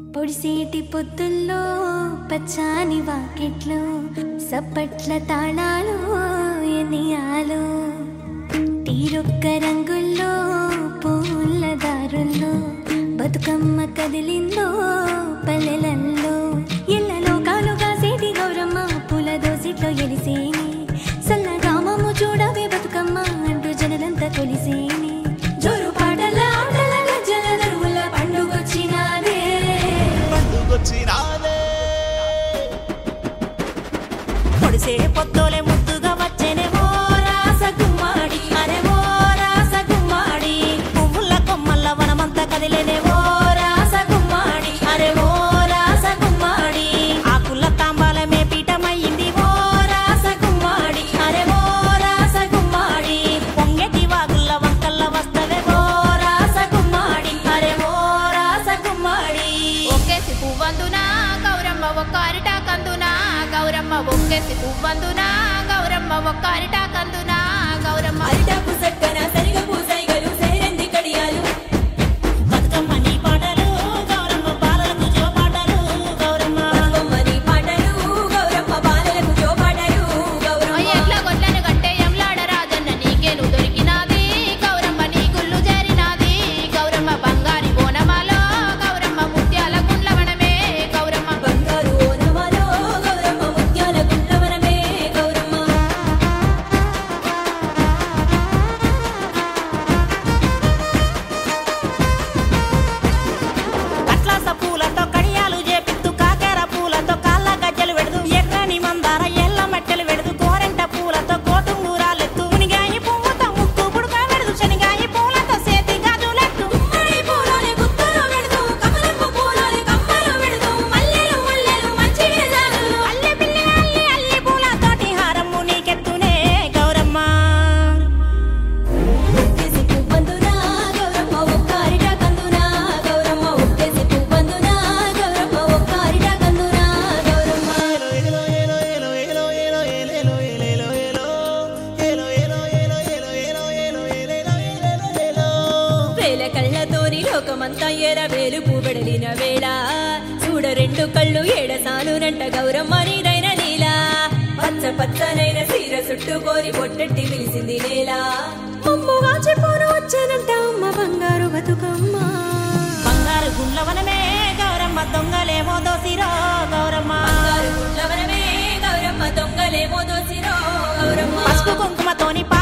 పొడిసేటి పొద్దుల్లో పచ్చాని వాకిట్లో సప్పట్ల తాళాలు ఎనియాలు తీరొక్క రంగుల్లో పూల దారుల్లో బతుకమ్మ కదిలిందో పల్లెలల్లో ఇళ్లలో కాలుగా సేటి గౌరమ్మ పూల దోసిట్లో ఎలిసేని సన్నగామము చూడవే బతుకమ్మ అంటూ జనలంతా కొలిసేని జోరు పాటల ఆటల గజ్జల దరువుల పండుగొచ్చినాదే పండుగొచ్చినాదే పొడిసే పొత్తోలే ముద్దుగా వచ్చేనే ఓ రాస గుమ్మాడి అరే ఓ రాస గుమ్మాడి పువ్వుల కొమ్మల్ల వనమంతా కదిలేనే ఓ రాస గుమ్మాడి అరే ఓ రాస గుమ్మాడి ఆకుల తాంబాలమే పీఠమయ్యింది ఓ రాస గుమ్మాడి అరే ఓ రాస గుమ్మాడి పొంగెటి వాగుల్ల వంకల్ల వస్తవే ఓ రాస గుమ్మాడి అరే ఓ రాస గుమ్మాడి ఒక్కేసి పువ్వందునా గౌరమ్మ ఒక్క అరిటా కందునా గౌరమ్మ ఒక్కేసి పువ్వందునా గౌరమ్మ ఒక్క అరిటా కందునా గౌరమ్మ అరిటాకు సక్కన సరిగ పూసైగలు సేరంది కడియాలు బతుకమ్మ నీ పాటలు గౌరమ్మ బాలలకు జో పాటలు గౌరమ్మ బతుకమ్మని పాటలు గౌరమ్మ బాలలకు జోపాటలు గౌరమ్మ ఎట్లా గొడ్లను గట్టే ఎంలాడ రాజన్న నీకేను దొరికినాది గౌరమ్మ నీ గుళ్ళు జారినాది గౌరమ్మ బంగారి బోనమాలో గౌరమ్మ ముత్యాల గుండ్లవనమే గౌరమ్మ బంగారు ఓనమాలో గౌరమ్మ ముత్యాల గుండ్లవనమే గౌరమ్మ అట్లాస పూలతో కడియాలు చేపిత్తు కాకెర పూలతో కాళ్ళ గజ్జలు వెడదు ఎర్రని మందార ఎల్ల మెట్టెలు వెడదు గోరెంట పూలతో కోటుంగూరాలెత్తు మునిగాయి పువ్వుతో ముక్కు పుడక వెడదు శనిగాయి పూలతో సేతి గాజులెత్తు గుమ్మడి పూలోనే గుత్తలు వెడదు కమలపు పూలోనే కమ్మలు వెడదు మల్లెలు ముల్లెలు మంచి వేదాలు అల్లి పిల్లి అల్లి అల్లి పూలతోటి హారము నీకెత్తునే గౌరమ్మ ఒక్కేసి పువ్వందునా గౌరమ్మ ఒక్క అరిటా కందునా గౌరమ్మ ఒక్కేసి పువ్వందునా గౌరమ్మ ఒక్క అరిటా కందునా గౌరమ్మ ఏలో ఏలో ఏలో ఏలో ఏలో ఏలో ఏలో ఏలో ఏలో ఏలో ఏలో ఏలో ఏలో ఏలో ఏలో ఏలో ఏలో వేల కళ్ళతోని లోకమంతా ఎర వేలు పూబెడలిన వేళ చూడ రెండు కళ్ళు ఏడసానునంట గౌరమ్మ నీదైన నీల పచ్చ పచ్చనైన సీర చుట్టుకోరి పొట్టెట్టి పిలిచింది నేల అమ్మ వాచిపోరు వచ్చానంట అమ్మ బంగారు బతుకమ్మ బంగారు గుండ్లవనమే గౌరమ్మ దొంగలేమో దోసిరో గౌరమ్మ బంగారు గుండ్లవనమే గౌరమ్మ దొంగలేమో దోసిరో గౌరమ్మ పసుపు కుంకుమతోని పా